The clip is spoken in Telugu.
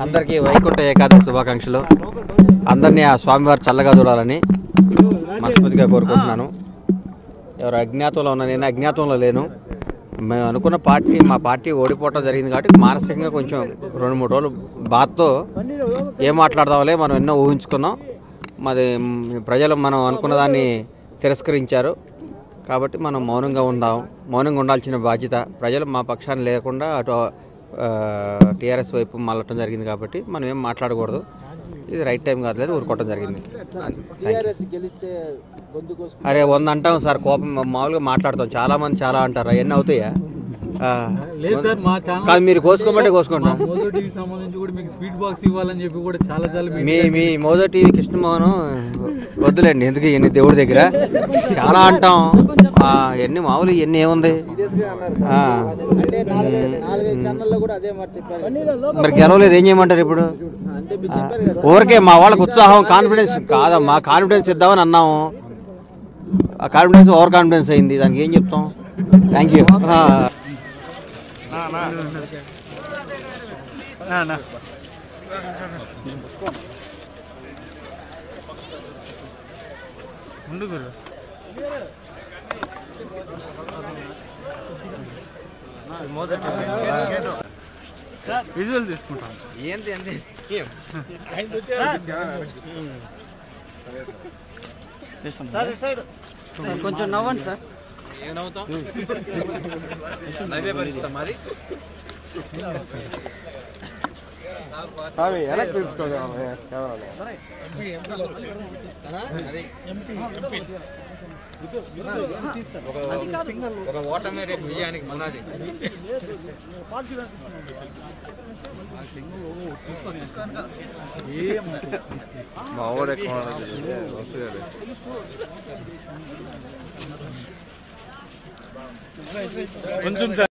అందరికీ వైకుంఠ ఏకాదశి శుభాకాంక్షలు అందరినీ ఆ స్వామివారు చల్లగా చూడాలని మనస్ఫూర్తిగా కోరుకుంటున్నాను ఎవరు అజ్ఞాతంలో ఉన్నా నేను అజ్ఞాతంలో లేను మేము అనుకున్న పార్టీ మా పార్టీ ఓడిపోవటం జరిగింది కాబట్టి మానసికంగా కొంచెం రెండు మూడు రోజులు బాధతో ఏం మాట్లాడదాంలే మనం ఎన్నో ఊహించుకున్నాం మాది మ్, ప్రజలు మనం అనుకున్న దాన్ని తిరస్కరించారు కాబట్టి మనం మౌనంగా ఉందాం మౌనంగా ఉండాల్సిన బాధ్యత ప్రజలు మా పక్షాన్ని లేకుండా అటు టీఆర్ఎస్ వైపు మళ్ళటం జరిగింది కాబట్టి మనం ఏం మాట్లాడకూడదు ఇది రైట్ టైం కాదు లేదు ఊరుకోవటం జరిగింది Thank you. టీఆర్ఎస్ గెలిస్తే గొంతు కోసుకుంటే అరే వంద అంటాం సార్ కోపం మామూలుగా మాట్లాడతాం చాలా మంది చాలా అంటారు అవన్నీ అవుతాయా ఆ, లేదు సార్ మా ఛానల్ కాదు మీరు కోసుకోమంటే కోసుకుంటాం మోదో టీవీకి సంబంధించి కూడా మీకు స్వీట్ బాక్స్ ఇవ్వాలని చెప్పి కూడా చాలా చాలా మీ- మీ మీ మోదో టీవీ కృష్ణమోహన్ వద్దులేండి ఎందుకు ఇవన్నీ దేవుడి దగ్గర చాలా అంటాం ఆ, ఇవన్నీ మామూలు ఇవన్నీ ఏముంది ఆ, అంటే నాలుగైదు నాలుగైదు ఛానల్లో కూడా అదే మాట చెప్పారు మరి గెలవలేదు ఏం చేయమంటారు ఇప్పుడు అంటే మీరు చెప్పారు కదా ఊరికే మా వాళ్ళకి ఉత్సాహం కాన్ఫిడెన్స్ కాదమ్మా కాన్ఫిడెన్స్ ఇద్దామని అన్నాము ఆ కాన్ఫిడెన్స్ ఓవర్ కాన్ఫిడెన్స్ అయింది దానికి ఏం చెప్తాం థ్యాంక్ యూ విజువల్ తీసుకుంటాం ఏంటి ఏంటి కొంచెం నవ్వండి సార్ ఒక ఓటమే రేపు విజయానికి పునాది కొంచెం